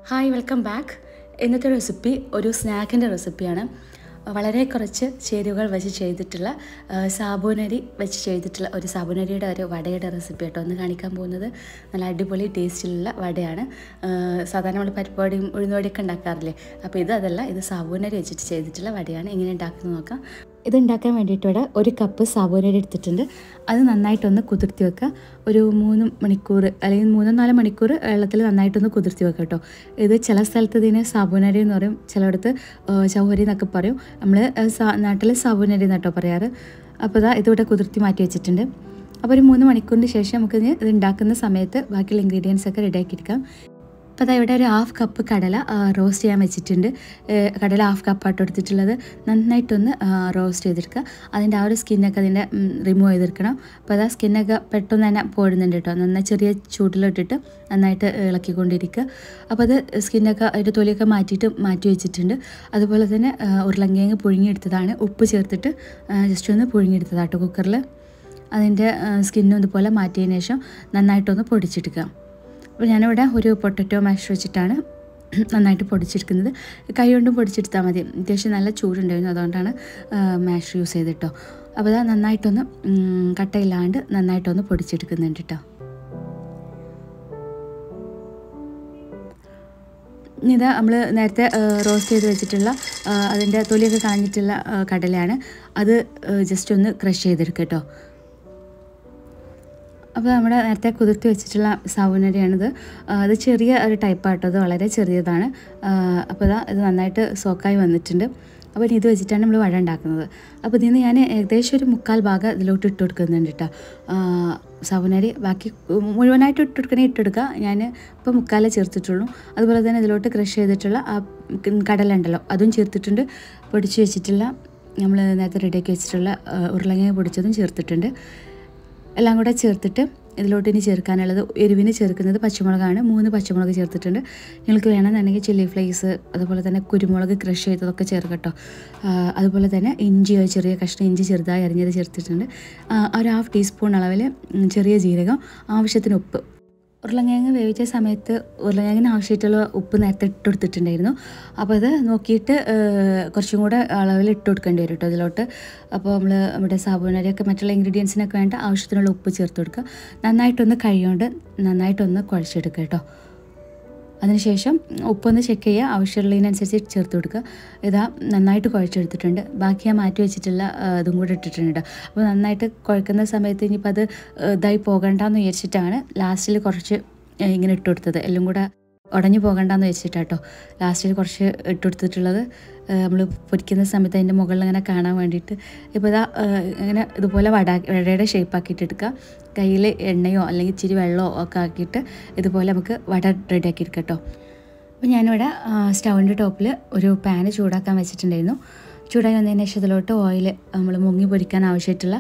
Hi welcome back ഇന്നത്തെ recipe ഒരു സ്നാക്കിൻ്റെ റെസിപ്പിയാണ് വളരെ കുറച്ച് ചേരുവകൾ വെച്ച് ചെയ്തിട്ടുള്ള ആ, സാബൂനരി വെച്ച് ചെയ്തിട്ടുള്ള ഒരു സാബൂനരിയുടെ ഒരു വടയുടെ റെസിപ്പി കേട്ടോ ഒന്ന് കാണിക്കാൻ പോകുന്നത് നല്ല അടിപൊളി ടേസ്റ്റിലുള്ള വടയാണ് ആ, സാധാരണ നമ്മൾ പരിപ്പാടിയും ഉഴുന്നുവടിയൊക്കെ ഉണ്ടാക്കാറില്ലേ അപ്പോൾ ഇത് അതല്ല ഇത് സാബൂനരി വെച്ചിട്ട് ചെയ്തിട്ടുള്ള വടയാണ് എങ്ങനെ ഉണ്ടാക്കുന്നത് നോക്കാം ഇത് ഉണ്ടാക്കാൻ വേണ്ടിയിട്ട് ഇവിടെ ഒരു കപ്പ് സാബൂനരി എടുത്തിട്ടുണ്ട് അത് നന്നായിട്ടൊന്ന് കുതിർത്തി വെക്കുക ഒരു മൂന്ന് മണിക്കൂർ അല്ലെങ്കിൽ മൂന്നോ നാല് മണിക്കൂർ വെള്ളത്തിൽ നന്നായിട്ടൊന്ന് കുതിർത്തി വെക്കുക കേട്ടോ ഇത് ചില സ്ഥലത്ത് ഇതിന് സാബൂനരി എന്ന് പറയും ചിലയിടത്ത് ഏഹ്, ചൗഹരി എന്നൊക്കെ പറയും നമ്മൾ നാട്ടിൽ സാബൂനരി എന്നാട്ടോ പറയാറ് അപ്പോൾ ഇതാ ഇതിവിടെ കുതിർത്തി മാറ്റി വെച്ചിട്ടുണ്ട് അപ്പോൾ ഒരു മൂന്ന് മണിക്കൂറിന് ശേഷം നമുക്ക് ഇത് ഇത് ഉണ്ടാക്കുന്ന സമയത്ത് ബാക്കിയുള്ള ഇൻഗ്രീഡിയൻസ് ഒക്കെ റെഡിയാക്കി എടുക്കാം അപ്പോൾ അതാ ഇവിടെ ഒരു ഹാഫ് കപ്പ് കടല റോസ്റ്റ് ചെയ്യാൻ വെച്ചിട്ടുണ്ട് ഏഹ് കടല ഹാഫ് കപ്പായിട്ട് എടുത്തിട്ടുള്ളത് നന്നായിട്ടൊന്ന് റോസ്റ്റ് ചെയ്തെടുക്കുക അതിൻ്റെ ആ ഒരു സ്കിന്നൊക്കെ അതിൻ്റെ റിമൂവ് ചെയ്തെടുക്കണം അപ്പോൾ അതാ സ്കിന്നൊക്കെ പെട്ടെന്ന് തന്നെ പോടുന്നുണ്ട് കേട്ടോ നന്നായി ചെറിയ ചൂട്ടിലിട്ടിട്ട് നന്നായിട്ട് ഇളക്കിക്കൊണ്ടിരിക്കുക അപ്പോൾ അത് സ്കിന്നൊക്കെ അതിൻ്റെ തൊലിയൊക്കെ മാറ്റിയിട്ട് മാറ്റി വെച്ചിട്ടുണ്ട് അതുപോലെ തന്നെ ആ, ഉരുളങ്കിഴങ്ങ് പുഴുങ്ങിയെടുത്തതാണ് ഉപ്പ് ചേർത്തിട്ട് ജസ്റ്റ് ഒന്ന് പുഴുങ്ങിയെടുത്തതാട്ടോ കുക്കറിൽ അതിൻ്റെ സ്കിന്നും ഇതുപോലെ മാറ്റിയതിന് ശേഷം നന്നായിട്ടൊന്ന് പൊടിച്ചെടുക്കുക അപ്പോൾ ഞാനിവിടെ ഒരു പൊട്ടറ്റോ മാഷ് വെച്ചിട്ടാണ് നന്നായിട്ട് പൊടിച്ചെടുക്കുന്നത് കൈ കൊണ്ടും പൊടിച്ചെടുത്താൽ മതി അത്യാവശ്യം നല്ല ചൂടുണ്ടായിരുന്നു അതുകൊണ്ടാണ് മാഷ് യൂസ് ചെയ്തിട്ടോ അപ്പോൾ അത് നന്നായിട്ടൊന്ന് ഉം, കട്ടയില്ലാണ്ട് നന്നായിട്ടൊന്ന് പൊടിച്ചെടുക്കുന്നുണ്ട് കേട്ടോ ഇത് നമ്മൾ നേരത്തെ റോസ്റ്റ് ചെയ്ത് വെച്ചിട്ടുള്ള ആ, അതിൻ്റെ തൊലിയൊക്കെ കളഞ്ഞിട്ടുള്ള ആ, കടലയാണ് അത് ജസ്റ്റ് ഒന്ന് ക്രഷ് ചെയ്തെടുക്കുക കേട്ടോ അപ്പോൾ നമ്മുടെ നേരത്തെ കുതിർത്തി വെച്ചിട്ടുള്ള സാബുനരിയാണിത് ആ, അത് ചെറിയ ഒരു ടൈപ്പാട്ടോ അത് വളരെ ചെറിയതാണ് ആ, അപ്പോൾ ഇതാ ഇത് നന്നായിട്ട് സോക്കായി വന്നിട്ടുണ്ട് അപ്പോൾ ഇനി ഇത് വെച്ചിട്ടാണ് നമ്മൾ വട ഉണ്ടാക്കുന്നത് അപ്പോൾ ഇതിൽ നിന്ന് ഞാൻ ഏകദേശം ഒരു മുക്കാൽ ഭാഗം ഇതിലോട്ട് ഇട്ട് കൊടുക്കുന്നുണ്ട് കേട്ടോ സാബുനരി ബാക്കി മുഴുവനായിട്ട് ഇട്ട് കൊടുക്കണേ ഇട്ടെടുക്കുക ഞാൻ ഇപ്പോൾ മുക്കാലേ ചേർത്തിട്ടുള്ളൂ അതുപോലെ തന്നെ ഇതിലോട്ട് ക്രഷ് ചെയ്തിട്ടുള്ള ആ കടല ഉണ്ടല്ലോ അതും ചേർത്തിട്ടുണ്ട് പൊടിച്ച് വെച്ചിട്ടുള്ള നമ്മൾ നേരത്തെ റെഡിയാക്കി വെച്ചിട്ടുള്ള ആ, ഉരുളക്കിഴങ്ങ് പൊടിച്ചതും ചേർത്തിട്ടുണ്ട് എല്ലാം കൂടെ ചേർത്തിട്ട് ഇതിലോട്ട് ഇനി ചേർക്കാനുള്ളത് എരിവിന് ചേർക്കുന്നത് പച്ചമുളകാണ് മൂന്ന് പച്ചമുളക് ചേർത്തിട്ടുണ്ട് നിങ്ങൾക്ക് വേണമെന്നുണ്ടെങ്കിൽ ചില്ലി ഫ്ലേക്സ് അതുപോലെ തന്നെ കുരുമുളക് ക്രഷ് ചെയ്തതൊക്കെ ചേർക്കട്ടോ ആ, അതുപോലെ തന്നെ ഇഞ്ചി ഒരു ചെറിയ കഷ്ണം ഇഞ്ചി ചെറുതായി അരിഞ്ഞത് ചേർത്തിട്ടുണ്ട് ആ, ഒരു ഹാഫ് ടീസ്പൂൺ അളവിൽ ഉം, ചെറിയ ജീരകം ആവശ്യത്തിന് ഉപ്പ് ഉരുളക്കിഴങ്ങ് വേവിച്ച സമയത്ത് ഉരുളക്കിഴങ്ങിന് ആവശ്യമായിട്ടുള്ള ഉപ്പ് നേരത്തെ ഇട്ട് കൊടുത്തിട്ടുണ്ടായിരുന്നു അപ്പോൾ അത് നോക്കിയിട്ട് ഏഹ്, കുറച്ചും കൂടെ അളവിൽ ഇട്ട് കൊടുക്കേണ്ടി വരും കേട്ടോ ഇതിലോട്ട് അപ്പോൾ നമ്മൾ നമ്മുടെ സാബുനരിയൊക്കെ മറ്റുള്ള ഇൻഗ്രീഡിയൻസിനൊക്കെ വേണ്ട ആവശ്യത്തിനുള്ള ഉപ്പ് ചേർത്ത് കൊടുക്കുക നന്നായിട്ടൊന്ന് കഴിയുകൊണ്ട് നന്നായിട്ടൊന്ന് കുഴച്ചെടുക്കുക കേട്ടോ അതിനുശേഷം ഉപ്പൊന്ന് ചെക്ക് ചെയ്യുക ആവശ്യമുള്ളതിനനുസരിച്ച് ചേർത്ത് കൊടുക്കുക ഇതാ നന്നായിട്ട് കുഴച്ചെടുത്തിട്ടുണ്ട് ബാക്കി ഞാൻ മാറ്റി വെച്ചിട്ടുള്ള ആ, ഇതും കൂടെ ഇട്ടിട്ടുണ്ട് കേട്ടോ അപ്പോൾ നന്നായിട്ട് കുഴക്കുന്ന സമയത്ത് ഇനിയിപ്പോൾ അത് ആ, ഇതായി പോകണ്ടെന്ന് വിചാരിച്ചിട്ടാണ് ലാസ്റ്റിൽ കുറച്ച് ആ, ഇങ്ങനെ ഇട്ട് കൊടുത്തത് എല്ലാം കൂടെ ഉടഞ്ഞു പോകണ്ടെന്ന് വെച്ചിട്ടാട്ടോ ലാസ്റ്റിൽ കുറച്ച് ഇട്ട് കൊടുത്തിട്ടുള്ളത് നമ്മൾ പൊരിക്കുന്ന സമയത്ത് അതിൻ്റെ മുകളിൽ ഇങ്ങനെ കാണാൻ വേണ്ടിയിട്ട് ഇപ്പോൾ ഇതാ ആ, ഇങ്ങനെ ഇതുപോലെ വട വടയുടെ ഷേപ്പ് ആക്കിയിട്ട് എടുക്കുക കയ്യിൽ എണ്ണയോ അല്ലെങ്കിൽ ഇച്ചിരി വെള്ളമോ ഒക്കെ ആക്കിയിട്ട് ഇതുപോലെ നമുക്ക് വട റെഡിയാക്കി എടുക്കാം കേട്ടോ അപ്പോൾ ഞാനിവിടെ സ്റ്റൗവിൻ്റെ ടോപ്പിൽ ഒരു പാന് ചൂടാക്കാൻ വെച്ചിട്ടുണ്ടായിരുന്നു ചൂടായി വന്നതിന് ശേഷം ഇതിലോട്ട് ഓയിൽ നമ്മൾ മുങ്ങി പൊരിക്കാൻ ആവശ്യമായിട്ടുള്ള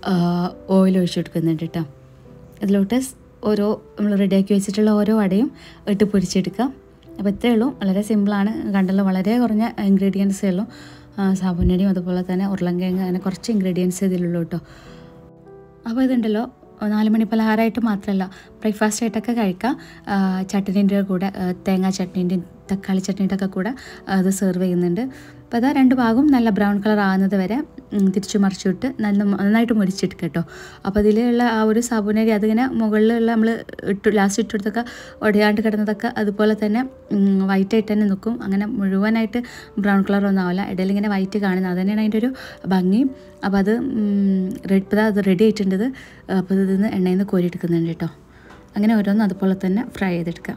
ഓയിൽ ഒഴിച്ചു കൊടുക്കുന്നുണ്ട് കേട്ടോ ഇതിലോട്ട് സ് ഓരോ നമ്മൾ റെഡിയാക്കി വെച്ചിട്ടുള്ള ഓരോ വടയും ഇട്ട് പൊരിച്ചെടുക്കാം അപ്പോൾ ഇത്രയേ ഉള്ളൂ വളരെ സിമ്പിളാണ് കണ്ടല്ലോ വളരെ കുറഞ്ഞ ഇൻഗ്രീഡിയൻസേ ഉള്ളൂ ആ, സാബുനരിയും അതുപോലെ തന്നെ ഉരുളൻകിഴങ്ങ് അങ്ങനെ കുറച്ച് ഇൻഗ്രീഡിയൻസ് ഇതിലുള്ളൂ കേട്ടോ അപ്പോൾ ഇതുണ്ടല്ലോ നാല് മണി പലഹാരമായിട്ട് മാത്രമല്ല ബ്രേക്ക്ഫാസ്റ്റ് ആയിട്ടൊക്കെ കഴിക്കാം ആ, ചട്നീൻ്റെ കൂടെ ആ, തേങ്ങാ ചട്നീൻ്റെയും തക്കാളി ചട്നീൻ്റെ ഒക്കെ കൂടെ ആ, അത് സെർവ് ചെയ്യുന്നുണ്ട് അപ്പോൾ അതാ രണ്ട് ഭാഗവും നല്ല ബ്രൗൺ കളർ ആകുന്നത് വരെ ഉം, തിരിച്ചു മറിച്ചിട്ട് നല്ല നന്നായിട്ട് മുരിച്ചെടുക്കുക കേട്ടോ അപ്പോൾ അതിലുള്ള ആ ഒരു സാബുനരി അതിങ്ങനെ മുകളിലുള്ള നമ്മൾ ഇട്ട് ലാസ്റ്റ് ഇട്ടെടുത്തൊക്കെ ഉടയാണ്ട് കിടന്നതൊക്കെ അതുപോലെ തന്നെ വൈറ്റ് ആയിട്ട് തന്നെ നിൽക്കും അങ്ങനെ മുഴുവനായിട്ട് ബ്രൗൺ കളർ ഒന്നും ആവില്ല ഇടയിൽ ഇങ്ങനെ വൈറ്റ് കാണുന്നത് അത് തന്നെയാണ് അതിൻ്റെ ഒരു ഭംഗി അപ്പോൾ അത് റെഡ് ഇപ്പോൾ അത് റെഡി ആയിട്ടുണ്ട് ഇത്. അപ്പോൾ ഇതിൽ നിന്ന് എണ്ണയിൽ നിന്ന് കോരിയെടുക്കുന്നുണ്ട് കേട്ടോ അങ്ങനെ ഓരോന്നും അതുപോലെ തന്നെ ഫ്രൈ ചെയ്തെടുക്കാം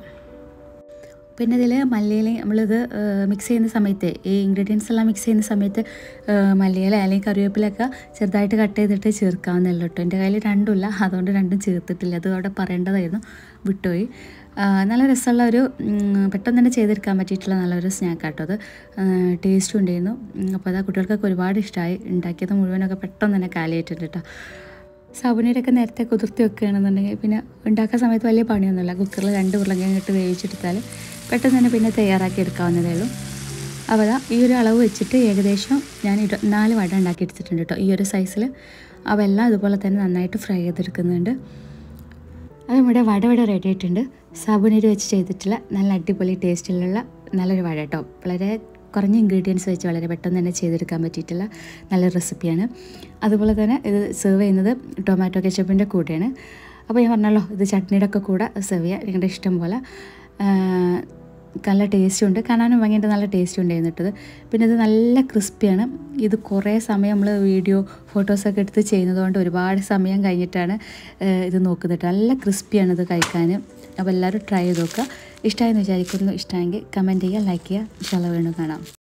പിന്നെ ഇതിൽ മല്ലിയില നമ്മളിത് മിക്സ് ചെയ്യുന്ന സമയത്ത് ഈ ഇൻഗ്രീഡിയൻസ് എല്ലാം മിക്സ് ചെയ്യുന്ന സമയത്ത് ഏഹ്, മല്ലിയില അല്ലെങ്കിൽ കറിവേപ്പിലൊക്കെ ചെറുതായിട്ട് കട്ട് ചെയ്തിട്ട് ചേർക്കാവുന്നല്ലോ കേട്ടോ എൻ്റെ കയ്യിൽ രണ്ടുമില്ല അതുകൊണ്ട് രണ്ടും ചേർത്തിട്ടില്ല അത് അവിടെ പറയേണ്ടതായിരുന്നു വിട്ടുപോയി ആ, നല്ല രസമുള്ള ഒരു ഉം, പെട്ടെന്ന് തന്നെ ചെയ്തെടുക്കാൻ പറ്റിയിട്ടുള്ള നല്ലൊരു സ്നാക്കാട്ടോ അത് ടേസ്റ്റും ഉണ്ടായിരുന്നു ഉം, അപ്പോൾ അത് കുട്ടികൾക്കൊക്കെ ഒരുപാട് ഇഷ്ടമായി ഉണ്ടാക്കിയത് മുഴുവനൊക്കെ പെട്ടെന്ന് തന്നെ കാലിയായിട്ടുണ്ട് കേട്ടോ സാബുനീരൊക്കെ നേരത്തെ കുതിർത്തി വെക്കുകയാണെന്നുണ്ടെങ്കിൽ പിന്നെ ഉണ്ടാക്കുന്ന സമയത്ത് വലിയ പണിയൊന്നുമില്ല കുക്കറിൽ രണ്ട് ഉരുളക്കിഴങ്ങ് ഇട്ട് വേവിച്ചെടുത്താൽ പെട്ടെന്ന് തന്നെ പിന്നെ തയ്യാറാക്കി എടുക്കാവുന്നതേ ഉള്ളൂ അപ്പോൾ ദാ ഈ ഒരു അളവ് വെച്ചിട്ട് ഏകദേശം ഞാൻ ഇരുപത്തിനാല് വട ഉണ്ടാക്കി എടുത്തിട്ടുണ്ട് കേട്ടോ ഈ ഒരു സൈസിൽ അവ എല്ലാം അതുപോലെ തന്നെ നന്നായിട്ട് ഫ്രൈ ചെയ്തെടുക്കുന്നുണ്ട് അത് നമ്മുടെ വട വട റെഡി ആയിട്ടുണ്ട് സാബുനരി വെച്ച് ചെയ്തിട്ടുള്ള നല്ല അടിപൊളി ടേസ്റ്റിലുള്ള നല്ലൊരു വട കേട്ടോ വളരെ കുറഞ്ഞ ഇൻഗ്രീഡിയൻസ് വെച്ച് വളരെ പെട്ടെന്ന് തന്നെ ചെയ്തെടുക്കാൻ പറ്റിയിട്ടുള്ള നല്ല റെസിപ്പിയാണ് അതുപോലെ തന്നെ ഇത് സെർവ് ചെയ്യുന്നത് ടൊമാറ്റോ കെച്ചപ്പിൻ്റെ കൂടെയാണ് അപ്പോൾ ഞാൻ പറഞ്ഞല്ലോ ഇത് ചട്നിയുടെ ഒക്കെ കൂടെ സെർവ് ചെയ്യുക നിങ്ങളുടെ ഇഷ്ടം പോലെ ആ, നല്ല ടേസ്റ്റും ഉണ്ട് കാണാനും ഭംഗിയിട്ട് നല്ല ടേസ്റ്റ് ഉണ്ടായിരുന്നു ഇട്ടത് പിന്നെ ഇത് നല്ല ക്രിസ്പിയാണ് ഇത് കുറേ സമയം നമ്മൾ വീഡിയോ ഫോട്ടോസൊക്കെ എടുത്ത് ചെയ്യുന്നതുകൊണ്ട് ഒരുപാട് സമയം കഴിഞ്ഞിട്ടാണ് ഏഹ്, ഇത് നോക്കുന്നത് കേട്ടോ. നല്ല ക്രിസ്പിയാണ് ഇത് കഴിക്കാൻ അപ്പോൾ എല്ലാവരും ട്രൈ ചെയ്ത് നോക്കുക ഇഷ്ടമായെന്ന് വിചാരിക്കുന്നു ഇഷ്ടമെങ്കിൽ കമൻറ്റ് ചെയ്യുക ലൈക്ക് ചെയ്യുക ഇഷ്ടമുള്ള വീണ്ടും കാണാം